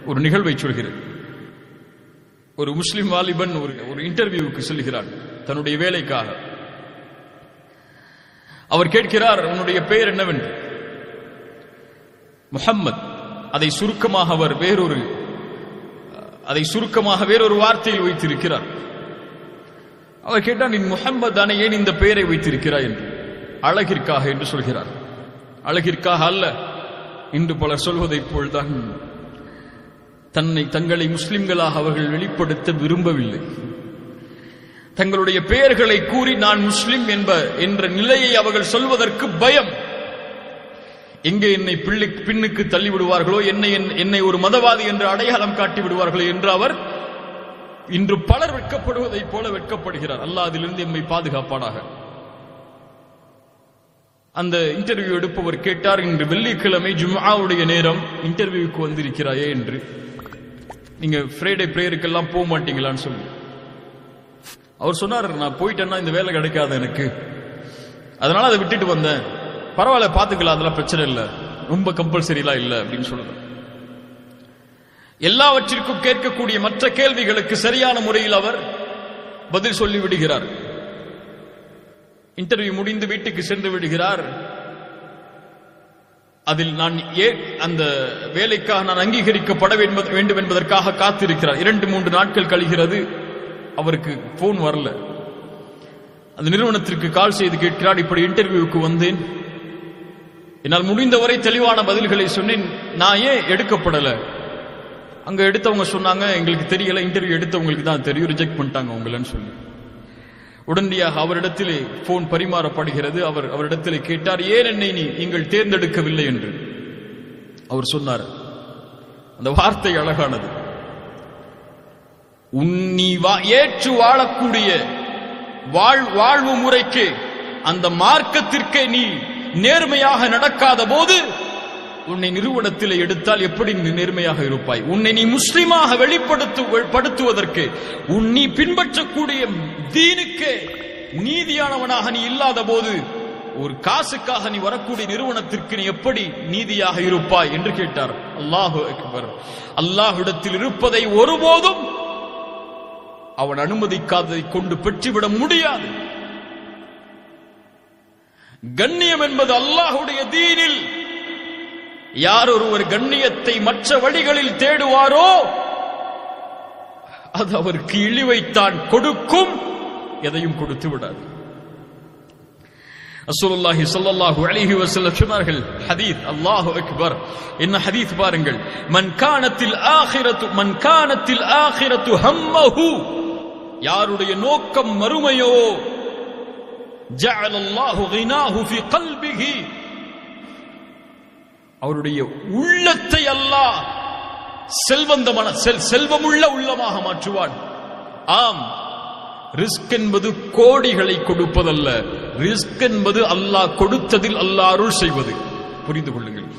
ஒரு நிகழ்வை சொல்கிறேன் ஒரு முஸ்லிம் வாலிபன் ஒரு ஒரு இன்டர்வியூவுக்கு செல்கிறான் தன்னுடைய வேலைக்காக அவர் கேட்கிறார் உன்னுடைய பெயர் என்னவென்று முஹம்மத் அதை சுருக்கமாக அவர் வேறொரு அதை சுருக்கமாக வேறொரு வார்த்தையில் வைத்திருக்கிறார் அவர் கேட்டார் நீ முஹம்மத் தானே ஏன் இந்த பெயரை வைத்திருக்கிறாய் என்று அழகிற்காக என்று சொல்கிறார் அழகிற்காக அல்ல இன்று பலர் சொல்வதைப் போல்தான் தன்னை தங்களை முஸ்லிம்களாக அவர்கள் வெளிப்படுத்த விரும்பவில்லை தங்களுடைய பெயர்களை கூறி நான் முஸ்லிம் என்ப என்ற நிலையை அவர்கள் சொல்வதற்கு பயம் எங்கே என்னை பிள்ளை பின்னுக்கு தள்ளி விடுவார்களோ என்னை என்னை ஒரு மதவாதி என்று அடையாளம் காட்டி விடுவார்களோ என்று அவர் இன்று பலர் வெட்கப்படுவதைப் போல வெட்கப்படுகிறார் அல்லாஹ் அதிலிருந்து எம்மை பாதுகாப்பானாக அந்த இன்டர்வியூ எடுப்பவர் கேட்டார் இன்று வெள்ளிக்கிழமை ஜும்ஆவுடைய நேரம் இன்டர்வியூக்கு வந்திருக்கிறாயே என்று நீங்க ஃப்ரைடே பிரேயருக்கெல்லாம் போக மாட்டீங்களான்னு சொல்லி அவர் சொன்னார் நான் போயிட்டேன்னா இந்த வேலை கிடைக்காது எனக்கு அதனால அதை விட்டுட்டு வந்தேன் பரவாயில்ல பாத்துக்கலாம் அதெல்லாம் பிரச்சனை இல்லை ரொம்ப கம்பல்சரிலாம் இல்லை அப்படின்னு சொல்லுறேன் எல்லாவற்றிற்கும் கேட்கக்கூடிய மற்ற கேள்விகளுக்கு சரியான முறையில் அவர் பதில் சொல்லி விடுகிறார் இன்டர்வியூ முடிந்து வீட்டுக்கு சென்று விடுகிறார் அதில் நான் ஏன் அந்த வேலைக்காக நான் அங்கீகரிக்கப்பட வேண்டும் என்பதற்காக காத்திருக்கிறார் இரண்டு மூன்று நாட்கள் கழிகிறது அவருக்கு போன் வரல அந்த நிறுவனத்திற்கு கால் செய்து கேட்கிறார் இப்படி இன்டர்வியூக்கு வந்தேன் என்னால் முடிந்தவரை தெளிவான பதில்களை சொன்னேன் நான் ஏன் எடுக்கப்படல அங்க எடுத்தவங்க சொன்னாங்க எங்களுக்கு தெரியல இன்டர்வியூ எடுத்தவங்களுக்கு தான் தெரியும் ரிஜெக்ட் பண்ணிட்டாங்க உங்களன்னு சொல்லி உடனடியாக அவரிடத்திலே போன் பரிமாறப்படுகிறது அவர் அவரிடத்திலே கேட்டார் ஏன் என்னை நீ நீங்கள் தேர்ந்தெடுக்கவில்லை என்று அவர் சொன்னார் அந்த வார்த்தை அழகானது உன்னி ஏற்று வாழக்கூடிய வாழ் வாழ்வு முறைக்கு அந்த மார்க்கத்திற்கே நீ நேர்மையாக நடக்காத போது உன்னை நிறுவனத்தில் எடுத்தால் எப்படி நீ நேர்மையாக இருப்பாய் உன்னை நீ முஸ்லிமாக வெளிப்படுத்து படுத்துவதற்கு உன் நீ பின்பற்றக்கூடிய தீனுக்கு நீதியானவனாக நீ இல்லாத போது ஒரு காசுக்காக நீ வரக்கூடிய நிறுவனத்திற்கு நீ எப்படி நீதியாக இருப்பாய் என்று கேட்டார் அல்லாஹு அக்பர் அல்லாஹ்விடத்தில் இருப்பதை ஒருபோதும் அவன் அனுமதிக்காததை கொண்டு பெற்றுவிட முடியாது கண்ணியம் என்பது அல்லாஹுடைய தீனில் யார் ஒருவர் கண்ணியத்தை மற்ற வழிகளில் தேடுவாரோ அது அவருக்கு இழிவைத்தான் கொடுக்கும் எதையும் கொடுத்து விடாது ரசூலுல்லாஹி ஸல்லல்லாஹு அலைஹி வஸல்லம் சொன்னார்கள் ஹதீஸ் அல்லாஹு அக்பர் என்ன ஹதீஸ் பாருங்கள் மன் கானத்தில் ஆகிரத்து மன் கானத்தில் ஆகிரத்து ஹம்மஹு யாருடைய நோக்கம் மறுமையோ ஜஅல அல்லாஹு கினாஹு ஃபி கல்பிஹி அவருடைய உள்ளத்தை அல்லாஹ் செல்வந்தமான செல்வமுள்ள உள்ளமாக மாற்றுவான் ஆம் ரிஸ்க் என்பது கோடிகளை கொடுப்பதல்ல ரிஸ்க் என்பது அல்லாஹ் கொடுத்ததில் அல்லாஹ் அருள் செய்வது புரிந்து கொள்ளுங்கள்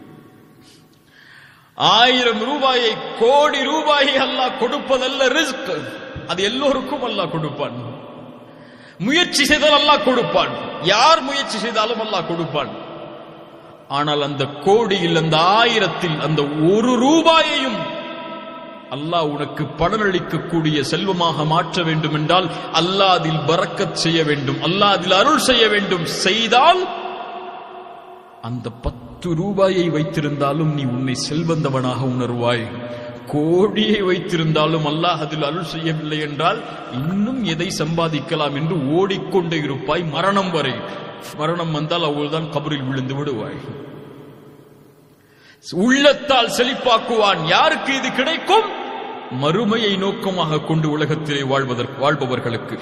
ஆயிரம் ரூபாயை கோடி ரூபாயை அல்லாஹ் கொடுப்பதல்ல ரிஸ்க் அது எல்லோருக்கும் அல்லாஹ் கொடுப்பான் முயற்சி செய்தால் அல்லாஹ் கொடுப்பான் யார் முயற்சி செய்தாலும் அல்லாஹ் கொடுப்பான் ஆனால் அந்த கோடியில் அந்த ஆயிரத்தில் அந்த ஒரு ரூபாயையும் அல்லாஹ் உனக்கு பலனளிக்கக்கூடிய செல்வமாக மாற்ற வேண்டும் என்றால் அல்லாஹ் அதில் பறக்கத் செய்ய வேண்டும் அல்லாஹ் அதில் அருள் செய்ய வேண்டும் செய்தால் அந்த பத்து ரூபாயை வைத்திருந்தாலும் நீ உன்னை செல்வந்தவனாக உணர்வாய் கோடியை வைத்திருந்தாலும் அல்லாஹ் அதில் அருள் செய்யவில்லை என்றால் இன்னும் எதை சம்பாதிக்கலாம் என்று ஓடிக்கொண்டே இருப்பாய் மரணம் வரை மரணம் வந்தால் அவள்தான் கபரில் விழுந்து விடுவாய் உள்ளத்தால் செழிப்பாக்குவான் யாருக்கு இது கிடைக்கும் மறுமையை நோக்கமாக கொண்டு உலகத்திலே வாழ்வதற்கு வாழ்பவர்களுக்கு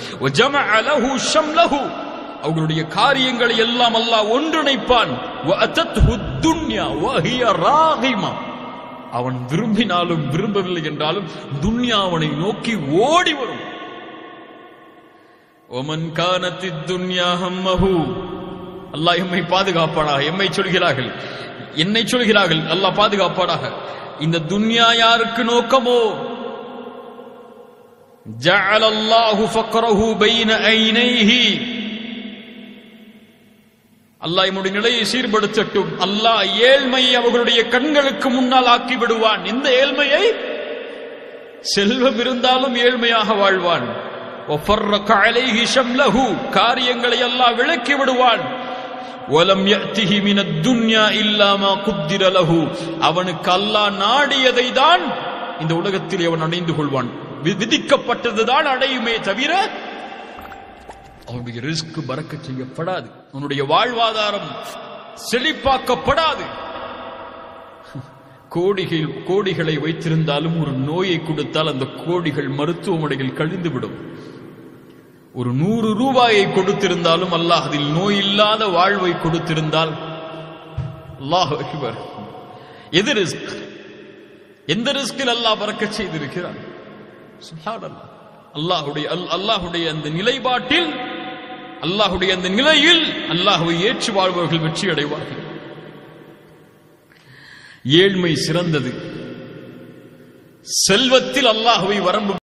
அவர்களுடைய காரியங்களை எல்லாம் அல்லாஹ் ஒன்றிணைப்பான் அவன் விரும்பினாலும் விரும்பவில்லை என்றாலும் துன்யா அவனை நோக்கி ஓடி வரும் ஒமன் கானத்தி துன்யா ஹம்மஹு அல்லாஹ் எம்மை பாதுகாப்பானாக எம்மை சொல்கிறார்கள் என்னை சொல்கிறார்கள் அல்லாஹ் பாதுகாப்பானாக இந்த துன்யா யாருக்கு நோக்கமோ جعل الله فقره بين عينيه அல்லாஹ் என்னுடைய நிலையை சீர்படுத்தட்டும் அல்லாஹ் ஏழ்மையை அவர்களுடைய கண்களுக்கு முன்னால் ஆக்கி விடுவான் இந்த ஏழ்மையை செல்வம் இருந்தாலும் ஏழ்மையாக வாழ்வான் وَفَرَّقَ عَلَيْهِ شَمْلَهُ காரியங்களை அல்லாஹ் விளக்கி விடுவான் وَلَمْ يَأْتِهِ مِنَ الدُّنْيَا إِلَّا مَا قُدِّرَ لَهُ அவனுக்கு அல்லாஹ் நாடியதை தான் இந்த உலகத்தில் அவன் அடைந்து கொள்வான் வி- விதிக்கப்பட்டதுதான் அடையுமே தவிர அவனுடைய ரிஸ்க் பறக்க செய்யப்படாது அவனுடைய வாழ்வாதாரம் செழிப்பாக்கப்படாது கோடிகள் கோடிகளை வைத்திருந்தாலும் ஒரு நோயை கொடுத்தால் அந்த கோடிகள் மருத்துவமனைகள் கழிந்துவிடும் ஒரு நூறு ரூபாயை கொடுத்திருந்தாலும் அல்லாஹ் அதில் நோய் இல்லாத வாழ்வை கொடுத்திருந்தால் அல்லாஹ் அக்பர் எது ரிஸ்க் எந்த ரிஸ்கில் அல்லாஹ் பறக்க செய்திருக்கிறான் சுப்ஹானல்லாஹ். அல்லாஹுடைய அல்- அல்லாஹுடைய அந்த நிலைப்பாட்டில் அல்லாஹுடைய அந்த நிலையில் அல்லாஹுவை ஏற்று வாழ்பவர்கள் வெற்றி அடைவார்கள் ஏழ்மை சிறந்தது செல்வத்தில் அல்லாஹுவை வரம்பு